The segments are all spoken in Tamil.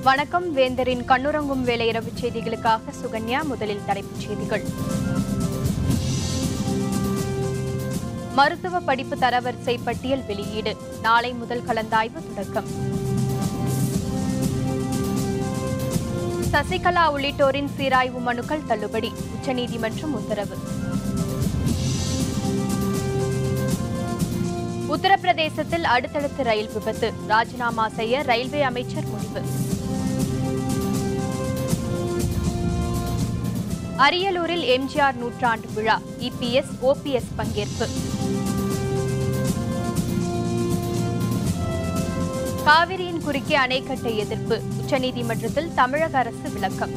வணக்கம் வேந்தரின் கண்ணுறங்கும் வேலை இரவு செய்திகளுக்காக சுகன்யா முதலில் தலைப்புச் செய்திகள் மருத்துவ படிப்பு தரவரிசை பட்டியல் வெளியீடு நாளை முதல் கலந்தாய்வு தொடக்கம் சசிகலா உள்ளிட்டோரின் சீராய்வு மனுக்கள் தள்ளுபடி உச்சநீதிமன்றம் உத்தரவு உத்தரப்பிரதேசத்தில் அடுத்தடுத்து ரயில் விபத்து ராஜினாமா செய்ய ரயில்வே அமைச்சர் முடிவு அரியலூரில் எம்ஜிஆர் நூற்றாண்டு விழா இபிஎஸ் ஓபிஎஸ் பங்கேற்பு காவிரியின் குறுக்கே அணை கட்ட எதிர்ப்பு உச்சநீதிமன்றத்தில் தமிழக அரசு விளக்கம்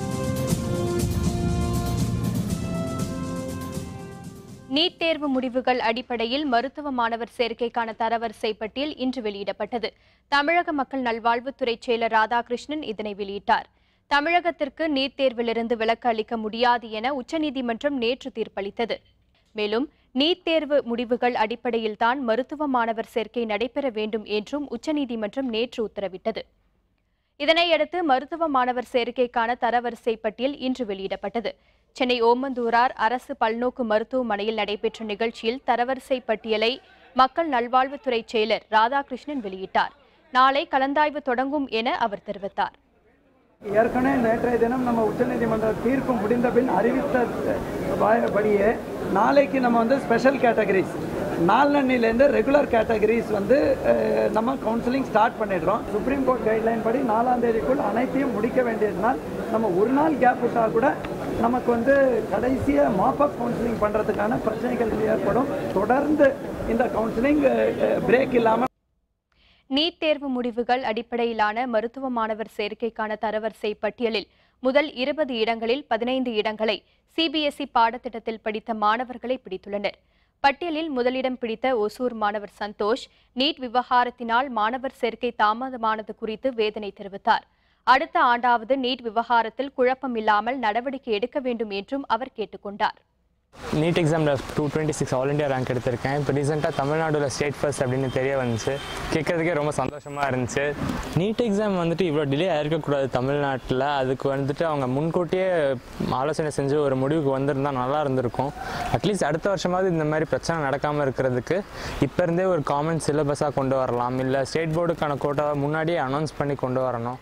நீட் தேர்வு முடிவுகள் அடிப்படையில் மருத்துவ மாணவர் சேர்க்கைக்கான தரவரிசை பட்டியல் இன்று வெளியிடப்பட்டது தமிழக மக்கள் நல்வாழ்வுத்துறை செயலர் ராதாகிருஷ்ணன் இதனை வெளியிட்டார் தமிழகத்திற்கு நீட் தேர்விலிருந்து விலக்கு அளிக்க முடியாது என உச்சநீதிமன்றம் நேற்று தீர்ப்பளித்தது மேலும் நீட் தேர்வு முடிவுகள் அடிப்படையில்தான் மருத்துவ மாணவர் சேர்க்கை நடைபெற வேண்டும் என்றும் உச்சநீதிமன்றம் நேற்று உத்தரவிட்டது இதனையடுத்து மருத்துவ மாணவர் சேர்க்கைக்கான தரவரிசை பட்டியல் இன்று வெளியிடப்பட்டது சென்னை ஓமந்தூரார் அரசு பல்நோக்கு மருத்துவமனையில் நடைபெற்ற நிகழ்ச்சியில் தரவரிசை பட்டியலை மக்கள் நல்வாழ்வுத்துறை செயலர் ராதாகிருஷ்ணன் வெளியிட்டார் நாளை கலந்தாய்வு தொடங்கும் என அவர் தெரிவித்தார் ஏற்கனவே நேற்றைய தினம் நம்ம உச்சநீதிமன்ற தீர்ப்பு முடிந்த பின் அறிவித்த ப- படியே நாளைக்கு நம்ம வந்து ஸ்பெஷல் கேட்டகரிஸ் நாலண்ணிலேருந்து ரெகுலர் கேட்டகரிஸ் வந்து அஹ், நம்ம கவுன்சிலிங் ஸ்டார்ட் பண்ணிடுறோம் சுப்ரீம் கோர்ட் கைட்லைன் படி நாலாம் தேதிக்குள் அனைத்தையும் முடிக்க வேண்டியதுனால் நம்ம ஒரு நாள் கேப் விட்டால் கூட நமக்கு வந்து கடைசியாக மாப்பப் கவுன்சிலிங் பண்ணுறதுக்கான பிரச்சனைகள் ஏற்படும் தொடர்ந்து இந்த கவுன்சிலிங் பிரேக் இல்லாமல் நீட் தேர்வு முடிவுகள் அடிப்படையிலான மருத்துவ மாணவர் சேர்க்கைக்கான தரவரிசை பட்டியலில் முதல் இருபது இடங்களில் பதினைந்து இடங்களை சிபிஎஸ்இ பாடத்திட்டத்தில் படித்த மாணவர்களை பிடித்துள்ளனர் பட்டியலில் முதலிடம் பிடித்த ஒசூர் மாணவர் சந்தோஷ் நீட் விவகாரத்தினால் மாணவர் சேர்க்கை தாமதமானது குறித்து வேதனை தெரிவித்தார் அடுத்த ஆண்டாவது நீட் விவகாரத்தில் குழப்பம் இல்லாமல் நடவடிக்கை எடுக்க வேண்டும் என்றும் அவர் கேட்டுக்கொண்டார் நீட் எக்ஸாமில் two twenty six all India rank எடுத்திருக்கேன் இப்போ ரீசெண்டாக தமிழ்நாடுல ஸ்டேட் ஃபர்ஸ்ட் அப்படின்னு தெரிய வந்துச்சு கேட்குறதுக்கே ரொம்ப சந்தோஷமாக இருந்துச்சு நீட் எக்ஸாம் வந்துட்டு இவ்வளோ டிலே ஆயிருக்கக்கூடாது தமிழ்நாட்டில் அதுக்கு வந்துட்டு அவங்க முன்கூட்டியே ஆலோசனை செஞ்சு ஒரு முடிவுக்கு வந்திருந்தா நல்லா இருந்திருக்கும் அட்லீஸ்ட் அடுத்த வருஷமாவது இந்த மாதிரி பிரச்சனை நடக்காமல் இருக்கிறதுக்கு இப்போ இருந்தே ஒரு காமன் சிலபஸாக கொண்டு வரலாம் இல்லை ஸ்டேட் போர்டுக்கான கோட்டாவை முன்னாடியே அனௌன்ஸ் பண்ணி கொண்டு வரணும்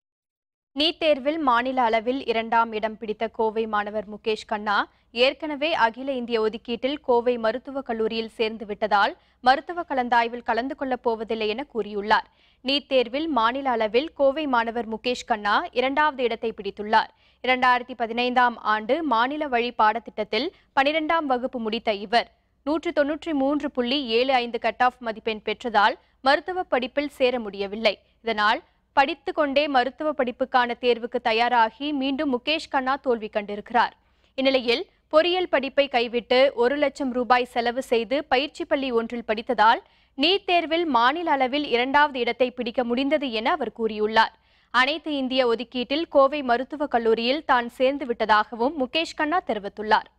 நீட் தேர்வில் மாநில அளவில் இரண்டாம் இடம் பிடித்த கோவை மாணவர் முகேஷ் கண்ணா ஏற்கனவே அகில இந்திய ஒதுக்கீட்டில் கோவை மருத்துவக் கல்லூரியில் சேர்ந்து விட்டதால் மருத்துவ கலந்தாய்வில் கலந்து கொள்ளப் போவதில்லை என கூறியுள்ளார் நீட் தேர்வில் மாநில அளவில் கோவை மாணவர் முகேஷ் கண்ணா இரண்டாவது இடத்தை பிடித்துள்ளார் இரண்டாயிரத்தி பதினைந்தாம் ஆண்டு மாநில வழி பாடத்திட்டத்தில் பனிரெண்டாம் வகுப்பு முடித்த இவர் நூற்று தொன்னூற்றி மூன்று புள்ளி ஏழு ஐந்து கட் ஆஃப் மதிப்பெண் பெற்றதால் மருத்துவ படிப்பில் சேர முடியவில்லை இதனால் படித்து கொண்டே மருத்துவ படிப்புக்கான தேர்வுக்கு தயாராகி மீண்டும் முகேஷ் கண்ணா தோல்வி கண்டிருக்கிறார் இந்நிலையில் பொறியியல் படிப்பை கைவிட்டு ஒரு லட்சம் ரூபாய் செலவு செய்து பயிற்சி பள்ளி ஒன்றில் படித்ததால் நீட் தேர்வில் மாநில அளவில் இரண்டாவது இடத்தை பிடிக்க முடிந்தது என அவர் கூறியுள்ளார் அனைத்து இந்திய ஒதுக்கீட்டில் கோவை மருத்துவக் கல்லூரியில் தான் சேர்ந்து விட்டதாகவும் முகேஷ் கண்ணா தெரிவித்துள்ளார்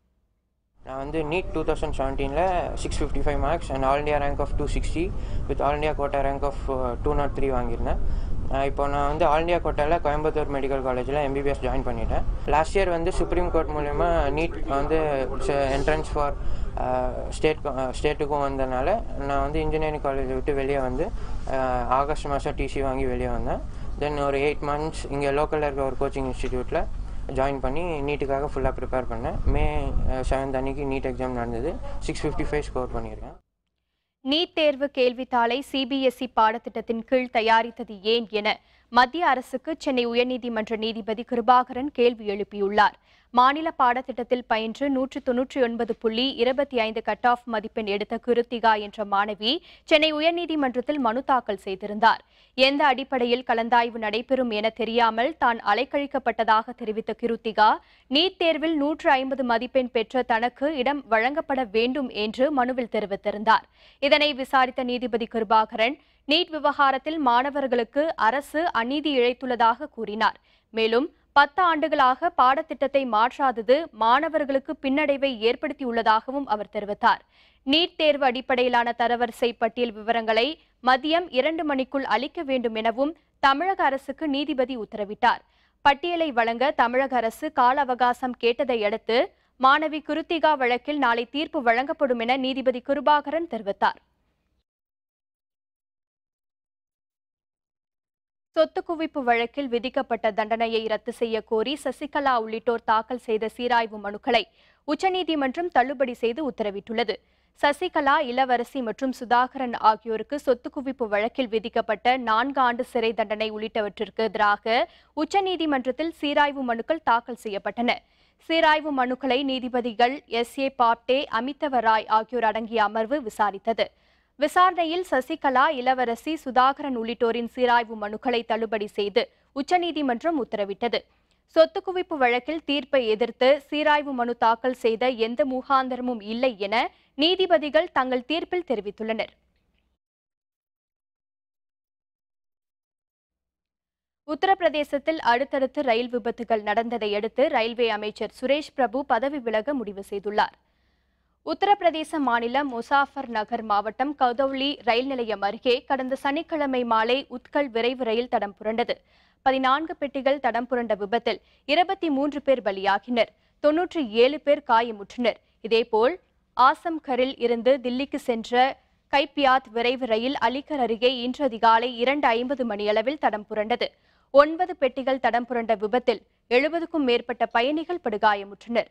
நான் வந்து நீட் டூ தௌசண்ட் செவன்டீனில் six fifty five marks and all India rank of two sixty with all India quota rank of two not three வாங்கியிருந்தேன் அஹ் இப்போ நான் வந்து ஆல் இந்தியா கோட்டாவில் கோயம்புத்தூர் மெடிக்கல் காலேஜில் எம்பிபிஎஸ் ஜாயின் பண்ணிட்டேன் லாஸ்ட் இயர் வந்து சுப்ரீம் கோர்ட் மூலயமா நீட் வந்து என்ட்ரன்ஸ் ஃபார் ஸ்டேட் ஸ்டேட்டுக்கும் வந்தனால நான் வந்து இன்ஜினியரிங் காலேஜை விட்டு வெளியே வந்து அஹ், ஆகஸ்ட் மாதம் டிசி வாங்கி வெளியே வந்தேன் தென் ஒரு எயிட் மந்த்ஸ் இங்கே லோக்கலில் இருக்க ஒரு கோச்சிங் இன்ஸ்டிடியூட்டில் ஜாயின் பண்ணி நீட்டுக்காக ஃபுல்லாக ப்ரிப்பேர் பண்ணேன் மே செவன்த் அன்னைக்கு நீட் எக்ஸாம் நடந்தது சிக்ஸ் ஃபிஃப்டி ஃபைவ் ஸ்கோர் பண்ணியிருக்கேன் நீட் தேர்வு கேள்வித்தாளை சிபிஎஸ்இ பாடத்திட்டத்தின் கீழ் தயாரித்தது ஏன் என மத்திய அரசுக்கு சென்னை உயர்நீதிமன்ற நீதிபதி கிருபாகரன் கேள்வி எழுப்பியுள்ளார் மாநில பாடத்திட்டத்தில் பயின்று நூற்று தொன்னூற்றி ஒன்பது புள்ளி இருபத்தி ஐந்து கட் ஆஃப் மதிப்பெண் எடுத்த கிருத்திகா என்ற மாணவி சென்னை உயர்நீதிமன்றத்தில் மனு தாக்கல் செய்திருந்தார் எந்த அடிப்படையில் கலந்தாய்வு நடைபெறும் என தெரியாமல் தான் அலைக்கழிக்கப்பட்டதாக தெரிவித்த கிருத்திகா நீட் தேர்வில் நூற்று ஐம்பது மதிப்பெண் பெற்ற தனக்கு இடம் வழங்கப்பட வேண்டும் என்று மனுவில் தெரிவித்திருந்தார் இதனை விசாரித்த நீதிபதி கிருபாகரன் நீட் விவகாரத்தில் மாணவர்களுக்கு அரசு அநீதி இழைத்துள்ளதாக கூறினார் மேலும் பத்து ஆண்டுகளாக பாடத்திட்டத்தை மாற்றாதது மாணவர்களுக்கு பின்னடைவை ஏற்படுத்தியுள்ளதாகவும் அவர் தெரிவித்தார் நீட் தேர்வு அடிப்படையிலான தரவரிசை பட்டியல் விவரங்களை மதியம் இரண்டு மணிக்குள் அளிக்க வேண்டும் எனவும் தமிழக அரசுக்கு நீதிபதி உத்தரவிட்டார் பட்டியலை வழங்க தமிழக அரசு கால அவகாசம் கேட்டதை அடுத்து மாணவி குருத்திகா வழக்கில் நாளை தீர்ப்பு வழங்கப்படும் என நீதிபதி கிருபாகரன் தெரிவித்தார் சொத்து குவிப்பு வழக்கில் விதிக்கப்பட்ட தண்டனையை ரத்து செய்ய கோரி சசிகலா உள்ளிட்டோர் தாக்கல் செய்த சீராய்வு மனுக்களை உச்சநீதிமன்றம் தள்ளுபடி செய்து உத்தரவிட்டுள்ளது சசிகலா இளவரசி மற்றும் சுதாகரன் ஆகியோருக்கு சொத்து குவிப்பு வழக்கில் விதிக்கப்பட்ட நான்கு ஆண்டு சிறை தண்டனை உள்ளிட்டவற்றிற்கு எதிராக உச்சநீதிமன்றத்தில் சீராய்வு மனுக்கள் தாக்கல் செய்யப்பட்டன சீராய்வு மனுக்களை நீதிபதிகள் எஸ் ஏ பாப்டே அமிதவ ராய் ஆகியோர் அடங்கிய அமர்வு விசாரித்தது விசாரணையில் சசிகலா இளவரசி சுதாகரன் உள்ளிட்டோரின் சீராய்வு மனுக்களை தள்ளுபடி செய்து உச்சநீதிமன்றம் உத்தரவிட்டது சொத்து குவிப்பு வழக்கில் தீர்ப்பை எதிர்த்து சீராய்வு மனு தாக்கல் செய்த எந்த முகாந்தரமும் இல்லை என நீதிபதிகள் தங்கள் தீர்ப்பில் தெரிவித்துள்ளனர் உத்தரப்பிரதேசத்தில் அடுத்தடுத்து ரயில் விபத்துகள் நடந்ததை அடுத்து ரயில்வே அமைச்சர் சுரேஷ் பிரபு பதவி விலக முடிவு செய்துள்ளார் உத்தரப்பிரதேச மாநிலம் முசாஃபர் நகர் மாவட்டம் கதௌலி ரயில் நிலையம் அருகே கடந்த சனிக்கிழமை மாலை உத்கல் விரைவு ரயில் தடம் புரண்டது பதினான்கு பெட்டிகள் தடம் புரண்ட விபத்தில் இருபத்தி மூன்று பேர் பலியாகினர் தொன்னூற்றி ஏழு பேர் காயமுற்றனர் இதேபோல் ஆசம்கரில் இருந்து தில்லிக்கு சென்ற கைப்பியாத் விரைவு ரயில் அலிகர் அருகே இன்று அதிகாலை இரண்டு ஐம்பது மணியளவில் தடம் புரண்டது ஒன்பது பெட்டிகள் தடம் புரண்ட விபத்தில் எழுபதுக்கும் மேற்பட்ட பயணிகள் படுகாயமுற்றனர்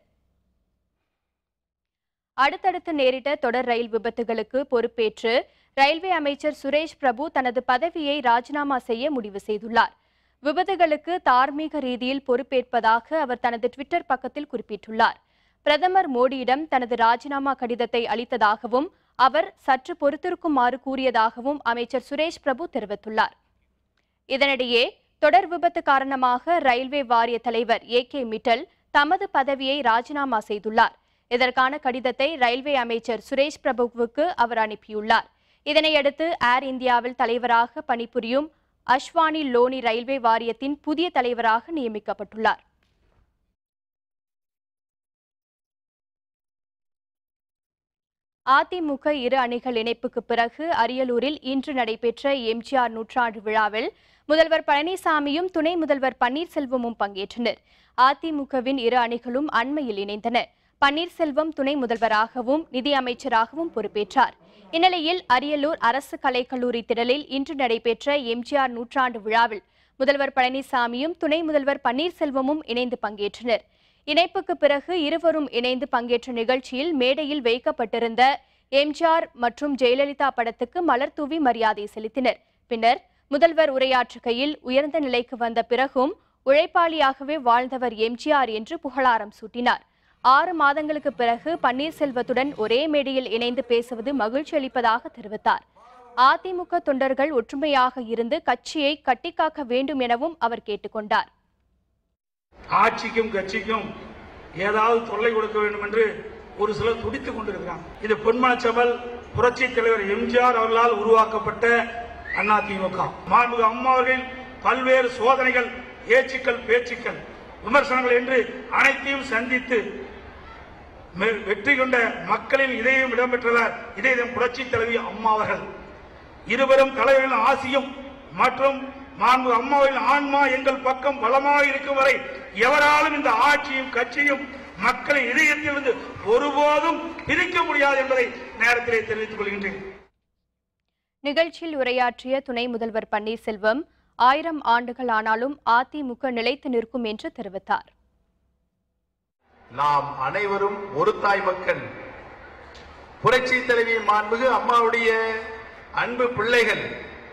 அடுத்தடுத்து நேரிட்ட தொடர் ரயில் விபத்துகளுக்கு பொறுப்பேற்று ரயில்வே அமைச்சர் சுரேஷ் பிரபு தனது பதவியை ராஜினாமா செய்ய முடிவு செய்துள்ளார் விபத்துகளுக்கு தார்மீக ரீதியில் பொறுப்பேற்பதாக அவர் தனது ட்விட்டர் பக்கத்தில் குறிப்பிட்டுள்ளார் பிரதமர் மோடியிடம் தனது ராஜினாமா கடிதத்தை அளித்ததாகவும் அவர் சற்று பொறுத்திருக்குமாறு கூறியதாகவும் அமைச்சர் சுரேஷ் பிரபு தெரிவித்துள்ளார் இதனிடையே தொடர் விபத்து காரணமாக ரயில்வே வாரிய தலைவர் ஏ கே மிட்டல் தமது பதவியை ராஜினாமா செய்துள்ளார் இதற்கான கடிதத்தை ரயில்வே அமைச்சர் சுரேஷ் பிரபுவுக்கு அவர் அனுப்பியுள்ளார் இதனையடுத்து ஏர் இந்தியாவில் தலைவராக பணிபுரியும் அஷ்வானி லோனி ரயில்வே வாரியத்தின் புதிய தலைவராக நியமிக்கப்பட்டுள்ளார் அதிமுக இரு அணிகள் இணைப்புக்கு பிறகு அரியலூரில் இன்று நடைபெற்ற எம்ஜிஆர் நூற்றாண்டு விழாவில் முதல்வர் பழனிசாமியும் துணை முதல்வர் பன்னீர்செல்வமும் பங்கேற்றனர் அதிமுகவின் இரு அணிகளும் அண்மையில் இணைந்தன பன்னீர்செல்வம் துணை முதல்வராகவும் நிதி அமைச்சராகவும் பொறுப்பேற்றார் இந்நிலையில் அரியலூர் அரசு கலைக்கல்லூரி திடலில் இன்று நடைபெற்ற எம்ஜிஆர் நூற்றாண்டு விழாவில் முதல்வர் பழனிசாமியும் துணை முதல்வர் பன்னீர்செல்வமும் இணைந்து பங்கேற்றனர் இணைப்புக்கு பிறகு இருவரும் இணைந்து பங்கேற்ற நிகழ்ச்சியில் மேடையில் வைக்கப்பட்டிருந்த எம்ஜிஆர் மற்றும் ஜெயலலிதா படத்துக்கு மலர் தூவி மரியாதை செலுத்தினர் பின்னர் முதல்வர் உரையாற்றுகையில் உயர்ந்த நிலைக்கு வந்த பிறகும் உழைப்பாளியாகவே வாழ்ந்தவர் எம்ஜிஆர் என்று புகழாரம் சூட்டினார் ஆறு மாதங்களுக்கு பிறகு பன்னீர்செல்வத்துடன் ஒரே மேடையில் இணைந்து பேசுவது மகிழ்ச்சி அளிப்பதாக தெரிவித்தார் அதிமுக தொண்டர்கள் ஒற்றுமையாக இருந்து கட்சியை கட்டிக்காக்க வேண்டும் எனவும் அவர் கேட்டுக்கொண்டார் ஆட்சிக்கும் கட்சிக்கும் ஏதாவது தொல்லை கொடுக்க வேண்டும் என்று ஒரு சிலர் துடித்துக் கொண்டிருக்கிறாங்க இது பொன்மனச்செவல் புரட்சி தலைவர் எம்ஜிஆர் அவர்களால் உருவாக்கப்பட்ட அதிமுக மாண்புக அம்மா அவர்களின் பல்வேறு சோதனைகள் ஏச்சுக்கள் பேச்சுக்கள் விமர்சனங்கள் என்று அனைத்தையும் சந்தித்து மெ- வெற்றி கொண்ட மக்களின் இதயம் இடம்பெற்றவர் இதயம் புரட்சி தலைவி அம்மா அவர்கள் இருவரும் தலைவர்களின் ஆசியும் மற்றும் மாண்பு அம்மாவின் ஆன்மா எங்கள் பக்கம் பலமாக இருக்கும் வரை எவராலும் இந்த ஆட்சியும் கட்சியும் மக்களின் இதயத்திலிருந்து ஒருபோதும் பிரிக்க முடியாது என்பதை நேரத்திலே தெரிவித்துக் கொள்கின்றேன் நிகழ்ச்சியில் உரையாற்றிய துணை முதல்வர் பன்னீர்செல்வம் ஆயிரம் ஆண்டுகள் ஆனாலும் அதிமுக நிலைத்து நிற்கும் என்று தெரிவித்தார் நாம் அனைவரும் ஒரு தாய் மக்கள் புரட்சி தலைவி மாண்புகு அம்மாவுடைய அன்பு பிள்ளைகள்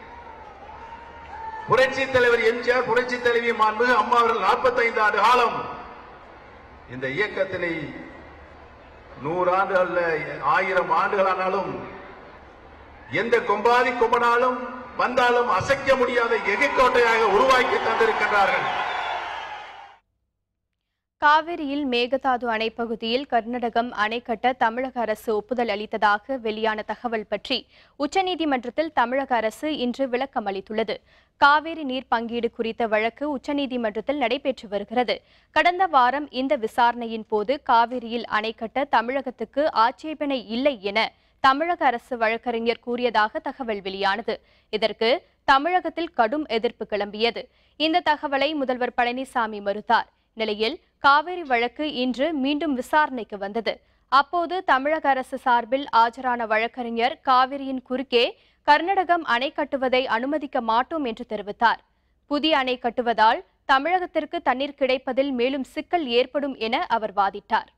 புரட்சி தலைவர் எம்ஜிஆர் புரட்சி தலைவி மாண்புகு அம்மா அவர்கள் 45 ஆண்டு காலம் இந்த இயக்கத்தினை நூறு ஆண்டு அல்ல ஆயிரம் ஆண்டுகள் ஆனாலும் எந்த கொம்பாதி கொம்பனாலும் வந்தாலும் அசைக்க முடியாத எகைக்கோட்டையாக உருவாக்கி தந்திருக்கின்றார்கள் காவிரியில் மேகதாது அணை பகுதியில் கர்நாடகம் அணை கட்ட தமிழக அரசு ஒப்புதல் அளித்ததாக வெளியான தகவல் பற்றி உச்சநீதிமன்றத்தில் தமிழக அரசு இன்று விளக்கம் அளித்துள்ளது காவிரி நீர் பங்கீடு குறித்த வழக்கு உச்சநீதிமன்றத்தில் நடைபெற்று வருகிறது கடந்த வாரம் இந்த விசாரணையின் போது காவிரியில் அணை கட்ட தமிழகத்துக்கு ஆட்சேபனை இல்லை என தமிழக அரசு வழக்கறிஞர் கூறியதாக தகவல் வெளியானது இதற்கு தமிழகத்தில் கடும் எதிர்ப்பு கிளம்பியது இந்த தகவலை முதல்வர் பழனிசாமி மறுத்தார் நிலையில் காவிரி வழக்கு இன்று மீண்டும் விசாரணைக்கு வந்தது அப்போது தமிழக அரசு சார்பில் ஆஜரான வழக்கறிஞர் காவிரியின் குறுக்கே கர்நாடகம் அணை கட்டுவதை அனுமதிக்க மாட்டோம் என்று தெரிவித்தார் புதிய அணை கட்டுவதால் தமிழகத்திற்கு தண்ணீர் கிடைப்பதில் மேலும் சிக்கல் ஏற்படும் என அவர் வாதிட்டார்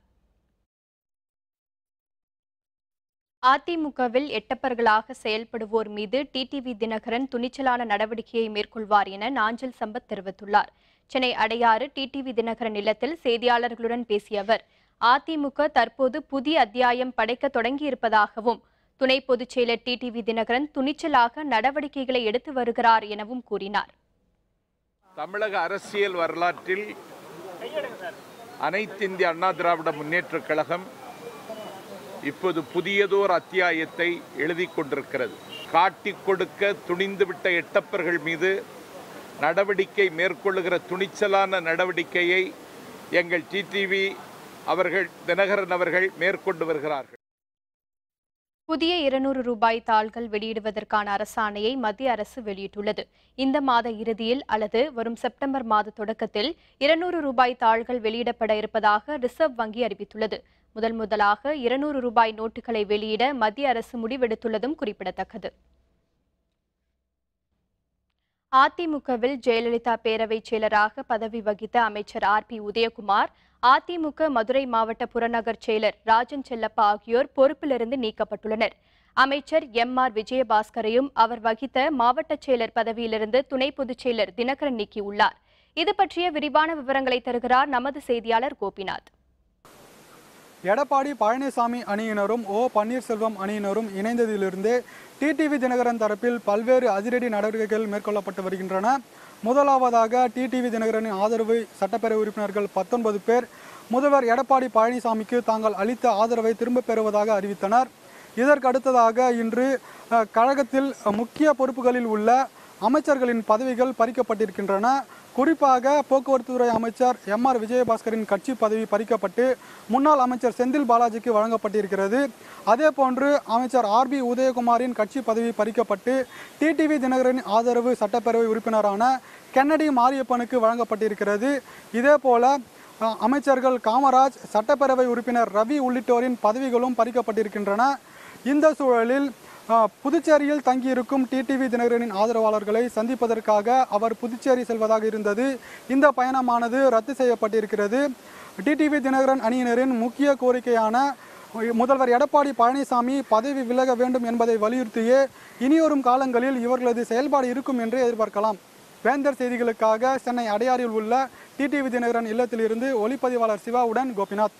அதிமுகவில் எட்டப்பர்களாக செயல்படுவோர் மீது டிடிவி தினகரன் துணிச்சலான நடவடிக்கையை மேற்கொள்வார் என நாஞ்சில் சம்பத் தெரிவித்துள்ளார் சென்னை அடையாறு டிடிவி தினகரன் இல்லத்தில் செய்தியாளர்களுடன் பேசிய அவர் அதிமுக தற்போது புதிய அத்தியாயம் படைக்க தொடங்கியிருப்பதாகவும் துணை பொதுச் செயலர் டிடிவி தினகரன் துணிச்சலாக நடவடிக்கைகளை எடுத்து வருகிறார் எனவும் கூறினார் தமிழக அரசியல் வரலாற்றில் அனைத்து இந்திய அண்ணா திராவிட முன்னேற்றக் கழகம் இப்போது புதியதோர் அத்தியாயத்தை எழுதி கொண்டிருக்கிறது காட்டிக் கொடுக்க துணிந்துவிட்ட எட்டப்பர்கள் மீது நடவடிக்கை மேற்கொள்ளுகிற துணிச்சலான நடவடிக்கையை எங்கள் டிடிவி அவர்கள் தினகரன் அவர்கள் மேற்கொண்டு வருகிறார்கள் புதிய இருநூறு ரூபாய் தாள்கள் வெளியிடுவதற்கான அரசாணையை மத்திய அரசு வெளியிட்டுள்ளது இந்த மாத இறுதியில் அல்லது வரும் செப்டம்பர் மாத தொடக்கத்தில் இருநூறு ரூபாய் தாள்கள் வெளியிடப்பட இருப்பதாக ரிசர்வ் வங்கி அறிவித்துள்ளது முதல் முதலாக இருநூறு ரூபாய் நோட்டுகளை வெளியிட மத்திய அரசு முடிவெடுத்துள்ளதும் குறிப்பிடத்தக்கது அதிமுகவில் ஜெயலலிதா பேரவைச் செயலராக பதவி வகித்த அமைச்சர் ஆர் பி உதயகுமார் அதிமுக மதுரை மாவட்ட புறநகர் செயலர் ராஜன் செல்லப்பா ஆகியோர் பொறுப்பிலிருந்து நீக்கப்பட்டுள்ளனர் அமைச்சர் எம் ஆர் விஜயபாஸ்கரையும் அவர் வகித்த மாவட்ட செயலர் பதவியிலிருந்து துணை பொதுச் செயலர் தினகரன் நீக்கியுள்ளார் இது பற்றிய விரிவான விவரங்களை தருகிறார் நமது செய்தியாளர் கோபிநாத் எடப்பாடி பழனிசாமி அணியினரும் ஓ பன்னீர்செல்வம் அணியினரும் இணைந்ததிலிருந்தே டிடிவி தினகரன் தரப்பில் பல்வேறு அதிரடி நடவடிக்கைகள் மேற்கொள்ளப்பட்டு வருகின்றன முதலாவதாக டிடிவி தினகரனின் ஆதரவு சட்டப்பேரவை உறுப்பினர்கள் பத்தொன்பது பேர் முதல்வர் எடப்பாடி பழனிசாமிக்கு தாங்கள் அளித்த ஆதரவை திரும்பப் பெறுவதாக அறிவித்தனர் இதற்கு அடுத்ததாக இன்று அஹ், கழகத்தில் அஹ், முக்கிய பொறுப்புகளில் உள்ள அமைச்சர்களின் பதவிகள் பறிக்கப்பட்டிருக்கின்றன குறிப்பாக போக்குவரத்துத்துறை அமைச்சர் எம் ஆர் விஜயபாஸ்கரின் கட்சி பதவி பறிக்கப்பட்டு முன்னாள் அமைச்சர் செந்தில் பாலாஜிக்கு வழங்கப்பட்டிருக்கிறது அதே போன்று அமைச்சர் ஆர் பி உதயகுமாரின் கட்சி பதவி பறிக்கப்பட்டு டிடிவி தினகரனின் ஆதரவு சட்டப்பேரவை உறுப்பினரான கென்னடி மாரியப்பனுக்கு வழங்கப்பட்டிருக்கிறது இதே போல அஹ், அமைச்சர்கள் காமராஜ் சட்டப்பேரவை உறுப்பினர் ரவி உள்ளிட்டோரின் பதவிகளும் பறிக்கப்பட்டிருக்கின்றன இந்த சூழலில் அஹ், புதுச்சேரியில் தங்கியிருக்கும் டிடிவி தினகரனின் ஆதரவாளர்களை சந்திப்பதற்காக அவர் புதுச்சேரி செல்வதாக இருந்தது இந்த பயணமானது ரத்து செய்யப்பட்டிருக்கிறது டிடிவி தினகரன் அணியினரின் முக்கிய கோரிக்கையான முதல்வர் எடப்பாடி பழனிசாமி பதவி விலக வேண்டும் என்பதை வலியுறுத்தியே இனிவரும் காலங்களில் இவர்களது செயல்பாடு இருக்கும் என்று எதிர்பார்க்கலாம் வேந்தர் செய்திகளுக்காக சென்னை அடையாறில் உள்ள டிடிவி தினகரன் இல்லத்திலிருந்து ஒளிப்பதிவாளர் சிவாவுடன் கோபிநாத்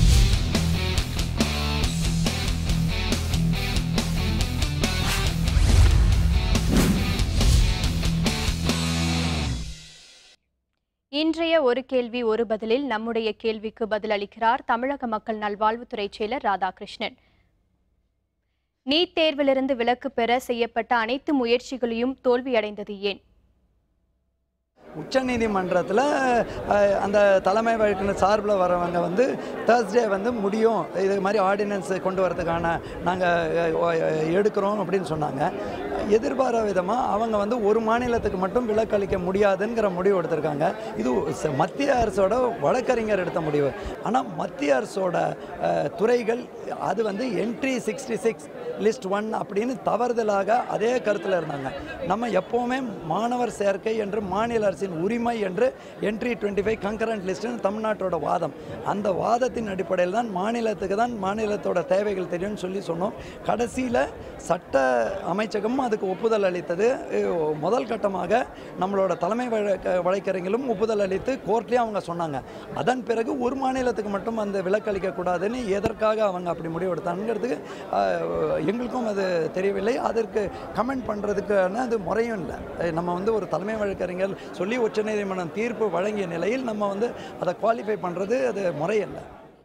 இன்றைய ஒரு கேள்வி ஒரு பதிலில் நம்முடைய கேள்விக்கு பதிலளிக்கிறார் தமிழக மக்கள் நல்வாழ்வுத்துறை செயலர் ராதாகிருஷ்ணன் நீட் தேர்விலிருந்து விலக்கு பெற செய்யப்பட்ட அனைத்து முயற்சிகளையும் தோல்வியடைந்தது ஏன் உச்சநீதிமன்றத்தில் அந்த தலைமை வழக்கினர் சார்பில் வரவங்க வந்து தேர்ஸ்டே வந்து முடியும் இது மாதிரி ஆர்டினன்ஸ் கொண்டு வரதுக்கான நாங்கள் எடுக்கிறோம் அப்படின்னு சொன்னாங்க எதிர்பாராத விதமாக அவங்க வந்து ஒரு மாநிலத்துக்கு மட்டும் விலக்களிக்க முடியாதுங்கிற முடிவு எடுத்திருக்காங்க இது ச- மத்திய அரசோட வழக்கறிஞர் எடுத்த முடிவு ஆனால் மத்திய அரசோட அஹ், துறைகள் அது வந்து entry sixty six list one அப்படின்னு தவறுதலாக அதே கருத்தில் இருந்தாங்க நம்ம எப்போவுமே மாணவர் சேர்க்கை என்று மாநில அரசின் உரிமை என்று என்ட்ரி டுவெண்ட்டி ஃபைவ் கங்கரண்ட் லிஸ்ட்னு தமிழ்நாட்டோட வாதம் அந்த வாதத்தின் அடிப்படையில் தான் மாநிலத்துக்கு தான் மாநிலத்தோட தேவைகள் தெரியும்னு சொல்லி சொன்னோம் கடைசியில் சட்ட அமைச்சகம் அதுக்கு ஒப்புதல் அளித்தது அஹ், முதல் கட்டமாக நம்மளோட தலைமை வழக்க வழக்கறிஞர்களும் ஒப்புதல் அளித்து கோர்ட்லேயும் அவங்க சொன்னாங்க அதன் பிறகு ஒரு மாநிலத்துக்கு மட்டும் அந்த விலக்களிக்க கூடாதுன்னு எதற்காக அவங்க அப்படி முடிவெடுத்தாங்கிறதுக்கு அஹ், எங்களுக்கும் அது தெரியவில்லை அதற்கு கமெண்ட் பண்ணுறதுக்கான அது முறையும் இல்லை அஹ் நம்ம வந்து ஒரு தலைமை வழக்கறிஞர் சொல்லி உச்சநீதிமன்றம் தீர்ப்பு வழங்கிய நிலையில் நம்ம வந்து அதை குவாலிஃபை பண்ணுறது அது முறையல்ல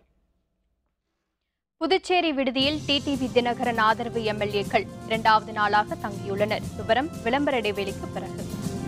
புதுச்சேரி விடுதியில் டிடிவி தினகரன் ஆதரவு எம்எல்ஏக்கள் இரண்டாவது நாளாக தங்கியுள்ளனர் விவரம் விளம்பர இடைவெளிக்கு பிறகு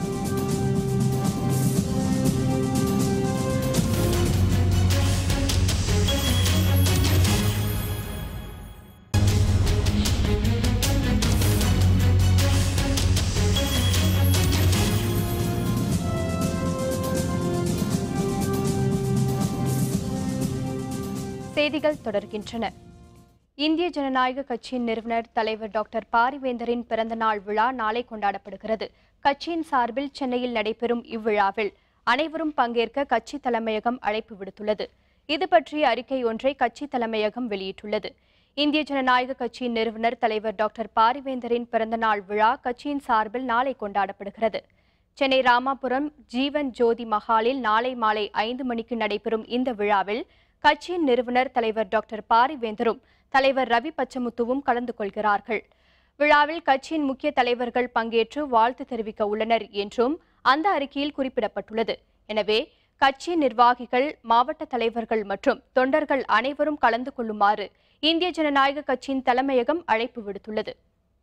செய்திகள் தொடர்கின்றன இந்திய ஜனநாயக கட்சியின் நிறுவனர் தலைவர் டாக்டர் பாரிவேந்தரின் பிறந்தநாள் விழா நாளை கொண்டாடப்படுகிறது கட்சியின் சார்பில் சென்னையில் நடைபெறும் இவ்விழாவில் அனைவரும் பங்கேற்க கட்சி தலைமையகம் அழைப்பு விடுத்துள்ளது இது பற்றிய அறிக்கை ஒன்றை கட்சி தலைமையகம் வெளியிட்டுள்ளது இந்திய ஜனநாயக கட்சியின் நிறுவனர் தலைவர் டாக்டர் பாரிவேந்தரின் பிறந்தநாள் விழா கட்சியின் சார்பில் நாளை கொண்டாடப்படுகிறது சென்னை ராமாபுரம் ஜீவன் ஜோதி மஹாலில் நாளை மாலை ஐந்து மணிக்கு நடைபெறும் இந்த விழாவில் கட்சியின் நிறுவனர் தலைவர் டாக்டர் பாரிவேந்தரும் தலைவர் ரவி பச்சமுத்துவும் கலந்து கொள்கிறார்கள் விழாவில் கட்சியின் முக்கிய தலைவர்கள் பங்கேற்று வாழ்த்து தெரிவிக்க உள்ளனர் என்றும் அந்த அறிக்கையில் குறிப்பிடப்பட்டுள்ளது எனவே கட்சி நிர்வாகிகள் மாவட்ட தலைவர்கள் மற்றும் தொண்டர்கள் அனைவரும் கலந்து கொள்ளுமாறு இந்திய ஜனநாயக கட்சியின் தலைமையகம் அழைப்பு விடுத்துள்ளது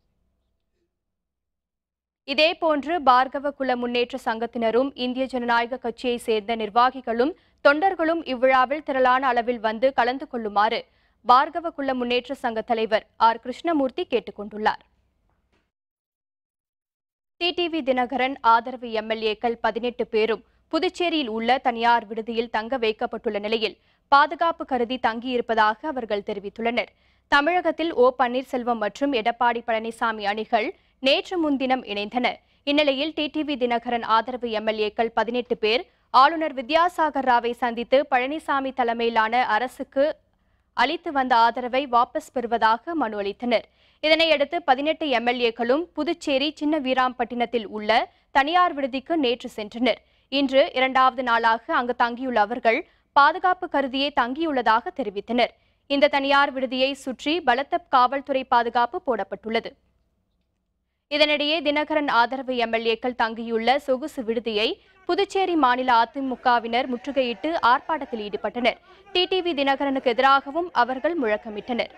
இதேபோன்று பார்கவ குல முன்னேற்ற சங்கத்தினரும் இந்திய ஜனநாயக கட்சியை சேர்ந்த நிர்வாகிகளும் தொண்டர்களும் இவ்விழாவில் திரளான அளவில் வந்து கலந்து கொள்ளுமாறு பார்கவ குல முன்னேற்ற சங்க தலைவர் ஆர் கிருஷ்ணமூர்த்தி கேட்டுக்கொண்டுள்ளார் டிடிவி தினகரன் ஆதரவு எம்எல்ஏக்கள் பதினெட்டு பேரும் புதுச்சேரியில் உள்ள தனியார் விடுதியில் தங்க வைக்கப்பட்டுள்ள நிலையில் பாதுகாப்பு கருதி தங்கியிருப்பதாக அவர்கள் தெரிவித்துள்ளனர் தமிழகத்தில் ஓ பன்னீர்செல்வம் மற்றும் எடப்பாடி பழனிசாமி அணிகள் நேற்று முன்தினம் இணைந்தன இந்நிலையில் டிடிவி தினகரன் ஆதரவு எம்எல்ஏக்கள் பதினெட்டு பேர் ஆளுநர் வித்யாசாகர் ராவை சந்தித்து பழனிசாமி தலைமையிலான அரசுக்கு அளித்து வந்த ஆதரவை வாபஸ் பெறுவதாக மனு அளித்தனர் இதனையடுத்து பதினெட்டு எம்எல்ஏக்களும் புதுச்சேரி சின்ன வீராம்பட்டினத்தில் உள்ள தனியார் விடுதிக்கு நேற்று சென்றனர் இன்று இரண்டாவது நாளாக அங்கு தங்கியுள்ள அவர்கள் பாதுகாப்பு கருதியே தங்கியுள்ளதாக தெரிவித்தனர் இந்த தனியார் விடுதியை சுற்றி பலத்த காவல்துறை பாதுகாப்பு போடப்பட்டுள்ளது இதனிடையே தினகரன் ஆதரவு எம்எல்ஏக்கள் தங்கியுள்ள சொகுசு விடுதியை புதுச்சேரி மாநில அதிமுகவினர் முற்றுகையிட்டு ஆர்ப்பாட்டத்தில் ஈடுபட்டனர் டிடிவி தினகரனுக்கு எதிராகவும் அவர்கள் முழக்கமிட்டனர்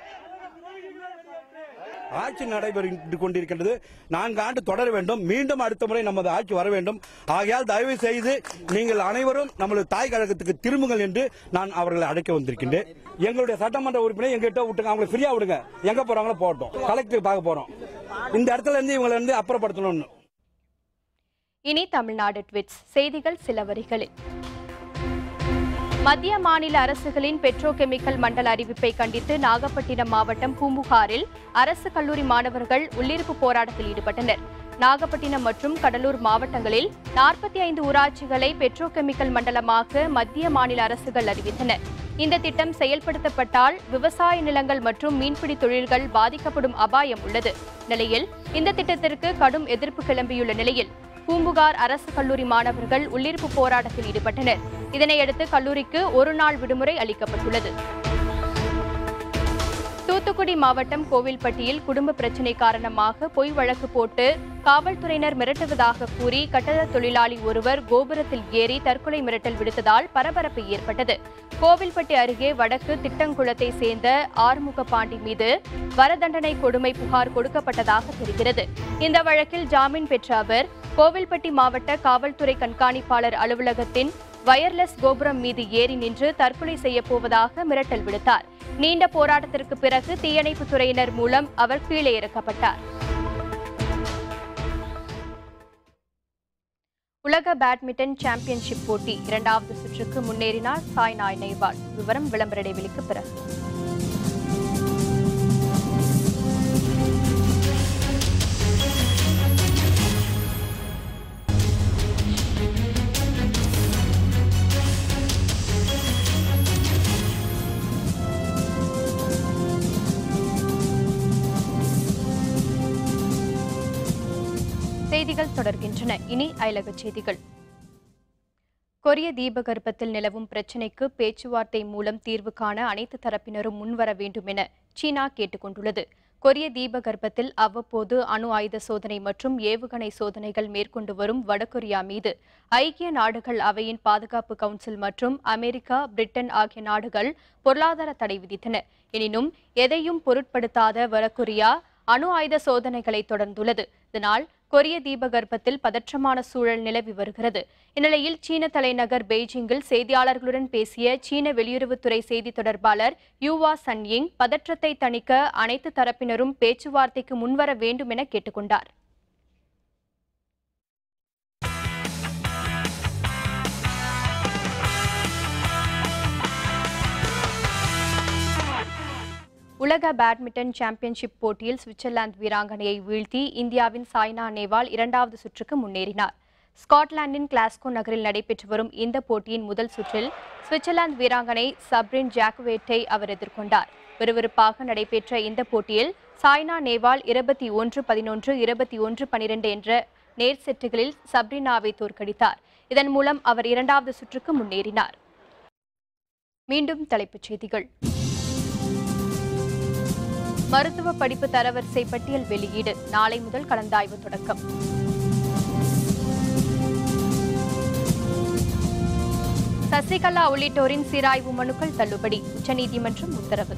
ஆட்சி நடைபெற்று கொண்டிருக்கின்றது நான்கு ஆண்டு தொடர வேண்டும் மீண்டும் அடுத்த முறை நமது ஆட்சி வர வேண்டும் ஆகையால் தயவு செய்து நீங்கள் அனைவரும் நமது தாய் கழகத்துக்கு திரும்புங்கள் என்று நான் அவர்களை அழைக்க வந்திருக்கின்றேன் எங்களுடைய சட்டமன்ற உறுப்பினர் எங்ககிட்ட விட்டுங்க அவங்களை ஃப்ரீயா விடுங்க எங்க போறாங்களோ போகட்டும் கலெக்டர் பார்க்க போறோம் இந்த இடத்துல இருந்து இவங்களை இருந்து அப்புறப்படுத்தணும்னு இனி தமிழ்நாடு ட்விட்ஸ் செய்திகள் சில வரிகளில் மத்திய மாநில அரசுகளின் பெட்ரோகெமிக்கல் மண்டல அறிவிப்பை கண்டித்து நாகப்பட்டினம் மாவட்டம் பூம்புகாரில் அரசு கல்லூரி மாணவர்கள் உள்ளிருப்பு போராட்டத்தில் ஈடுபட்டனர் நாகப்பட்டினம் மற்றும் கடலூர் மாவட்டங்களில் நாற்பத்தி ஐந்து ஊராட்சிகளை பெட்ரோகெமிக்கல் மண்டலமாக மத்திய மாநில அரசுகள் அறிவித்தன இந்த திட்டம் செயல்படுத்தப்பட்டால் விவசாய நிலங்கள் மற்றும் மீன்பிடி தொழில்கள் பாதிக்கப்படும் அபாயம் உள்ளது நிலையில் இந்த திட்டத்திற்கு கடும் எதிர்ப்பு கிளம்பியுள்ள நிலையில் பூம்புகார் அரசு கல்லூரி மாணவர்கள் உள்ளிருப்பு போராட்டத்தில் ஈடுபட்டனர் இதனையடுத்து கல்லூரிக்கு ஒரு நாள் விடுமுறை அளிக்கப்பட்டுள்ளது தூத்துக்குடி மாவட்டம் கோவில்பட்டியில் குடும்ப பிரச்சினை காரணமாக பொய் வழக்கு போட்டு காவல்துறையினர் மிரட்டுவதாக கூறி கட்டட தொழிலாளி ஒருவர் கோபுரத்தில் ஏறி தற்கொலை மிரட்டல் விடுத்ததால் பரபரப்பு ஏற்பட்டது கோவில்பட்டி அருகே வடக்கு திட்டங்குளத்தை சேர்ந்த ஆறுமுக பாண்டி மீது வரதண்டனை கொடுமை புகார் கொடுக்கப்பட்டதாக தெரிகிறது இந்த வழக்கில் ஜாமீன் பெற்ற அவர் கோவில்பட்டி மாவட்ட காவல்துறை கண்காணிப்பாளர் அலுவலகத்தின் வயர்லெஸ் கோபுரம் மீது ஏறி நின்று தற்கொலை செய்யப் போவதாக மிரட்டல் விடுத்தார் நீண்ட போராட்டத்திற்கு பிறகு தீயணைப்பு துறையினர் மூலம் அவர் கீழே இறக்கப்பட்டார் உலக பேட்மிண்டன் சாம்பியன்ஷிப் போட்டி இரண்டாவது சுற்றுக்கு முன்னேறினார் சாய்னா நேவால் விவரம் விளம்பர இடைவெளிக்கு பிறகு செய்திகள் தொடர்கின்றன இனி அயலகச் செய்திகள் கொரிய தீபகற்பத்தில் நிலவும் பிரச்சினைக்கு பேச்சுவார்த்தை மூலம் தீர்வு காண அனைத்து தரப்பினரும் முன்வர வேண்டும் என சீனா கேட்டுக் கொண்டுள்ளது கொரிய தீபகற்பத்தில் அவ்வப்போது அணு ஆயுத சோதனை மற்றும் ஏவுகணை சோதனைகள் மேற்கொண்டு வரும் வடகொரியா மீது ஐக்கிய நாடுகள் அவையின் பாதுகாப்பு கவுன்சில் மற்றும் அமெரிக்கா பிரிட்டன் ஆகிய நாடுகள் பொருளாதார தடை விதித்தன எனினும் எதையும் பொருட்படுத்தாத வடகொரியா அணு ஆயுத சோதனைகளை தொடர்ந்துள்ளது இதனால் கொரிய தீபகற்பத்தில் பதற்றமான சூழல் நிலவி வருகிறது இந்நிலையில் சீன தலைநகர் பெய்ஜிங்கில் செய்தியாளர்களுடன் பேசிய சீன வெளியுறவுத்துறை செய்தி தொடர்பாளர் யூவா சன்யிங் பதற்றத்தை தணிக்க அனைத்து தரப்பினரும் பேச்சுவார்த்தைக்கு முன்வர வேண்டும் என கேட்டுக்கொண்டார் உலக பேட்மிண்டன் சாம்பியன்ஷிப் போட்டியில் சுவிட்சர்லாந்து வீராங்கனையை வீழ்த்தி இந்தியாவின் சாய்னா நேவால் இரண்டாவது சுற்றுக்கு முன்னேறினார் ஸ்காட்லாந்தின் கிளாஸ்கோ நகரில் நடைபெற்று வரும் இந்த போட்டியின் முதல் சுற்றில் சுவிட்சர்லாந்து வீராங்கனை சப்ரின் ஜாக்குவேட்டை அவர் எதிர்கொண்டார் விறுவிறுப்பாக நடைபெற்ற இந்த போட்டியில் சாய்னா நேவால் இருபத்தி ஒன்று பதினொன்று இருபத்தி ஒன்று பனிரெண்டு என்ற நேர் செட்டுகளில் சப்ரினாவை தோற்கடித்தார் இதன் மூலம் அவர் இரண்டாவது சுற்றுக்கு முன்னேறினார் மீண்டும் தலைப்புச் செய்திகள் மருத்துவ படிப்பு தரவரிசை பட்டியல் வெளியீடு நாளை முதல் கலந்தாய்வு தொடக்கம் சசிகலா உள்ளிட்டோரின் சீராய்வு மனுக்கள் தள்ளுபடி உச்சநீதிமன்றம் உத்தரவு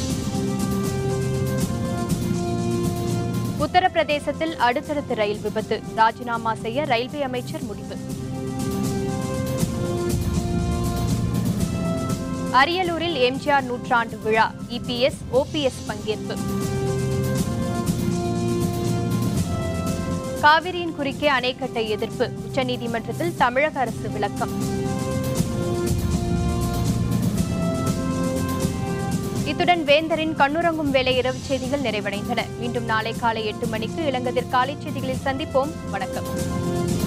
உத்தரப்பிரதேசத்தில் அடுத்தடுத்த ரயில் விபத்து ராஜினாமா செய்ய ரயில்வே அமைச்சர் முடிவு அரியலூரில் எம்ஜிஆர் நூற்றாண்டு விழா இபிஎஸ் ஓபிஎஸ் பங்கேற்பு காவிரியின் குறுக்கே அணை கட்ட எதிர்ப்பு உச்சநீதிமன்றத்தில் தமிழக அரசு விளக்கம் இத்துடன் வேந்தரின் கண்ணுறங்கும் வேலை இரவு செய்திகள் நிறைவடைந்தன மீண்டும் நாளை காலை எட்டு மணிக்கு இளங்கதிர் காலை செய்திகளில் சந்திப்போம் வணக்கம்